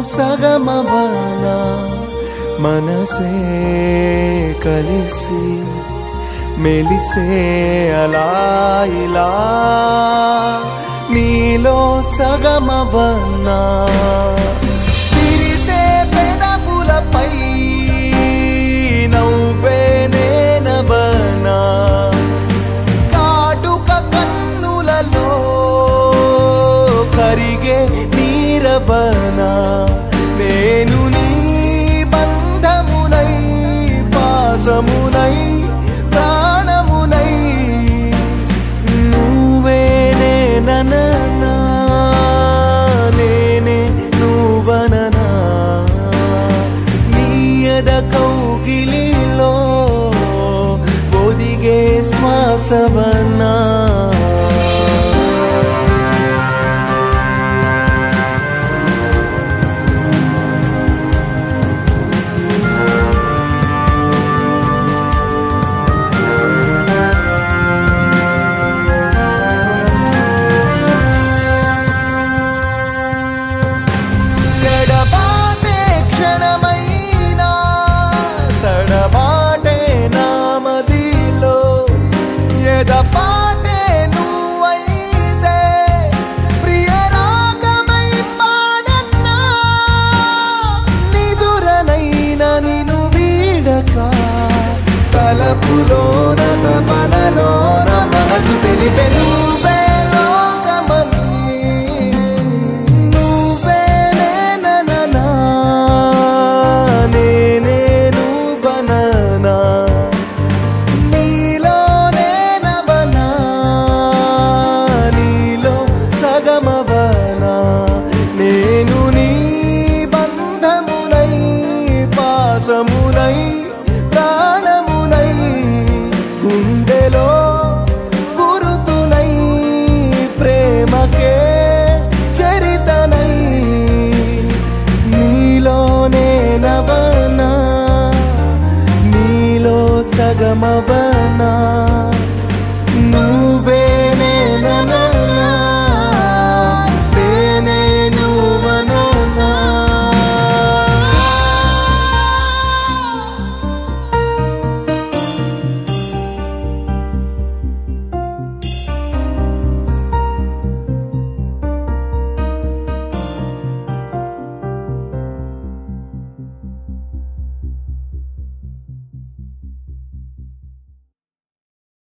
సగమవన మనసే కలిసి మెలిసే అలా ఇలా నీలో సగమవన్నా విరిసే పెదవులపై నవ్వే నేనవనా కాటుక కన్నులలో కరిగే నీరబనా నేను నీ బంధమునై పాసమునై ప్రాణమునై నువ్వే నేననా నేనే నువ్వననా నీయద కౌగిలిలో ఒదిగే శ్వాసవనా ఎడబాటే క్షణమైనా తడబాటే నామదిలో ఎదపాటే నువ్వైతే ప్రియ రాగమై పాడన్నా నిదురనైన నిను వీడక తలపులోన తపనలోన మనసు తెలిపే నువ్వే లోకమని నువ్వే నేననా నేనే నువ్వననా నీలోనే నవనా నీలో సగమవనా నేను నీ బంధమునై పాసమునై ప్రాణమునై గుండెలో గురుతునై ప్రేమకే చరితనై నీలోనే నవనా నీలో సగమవ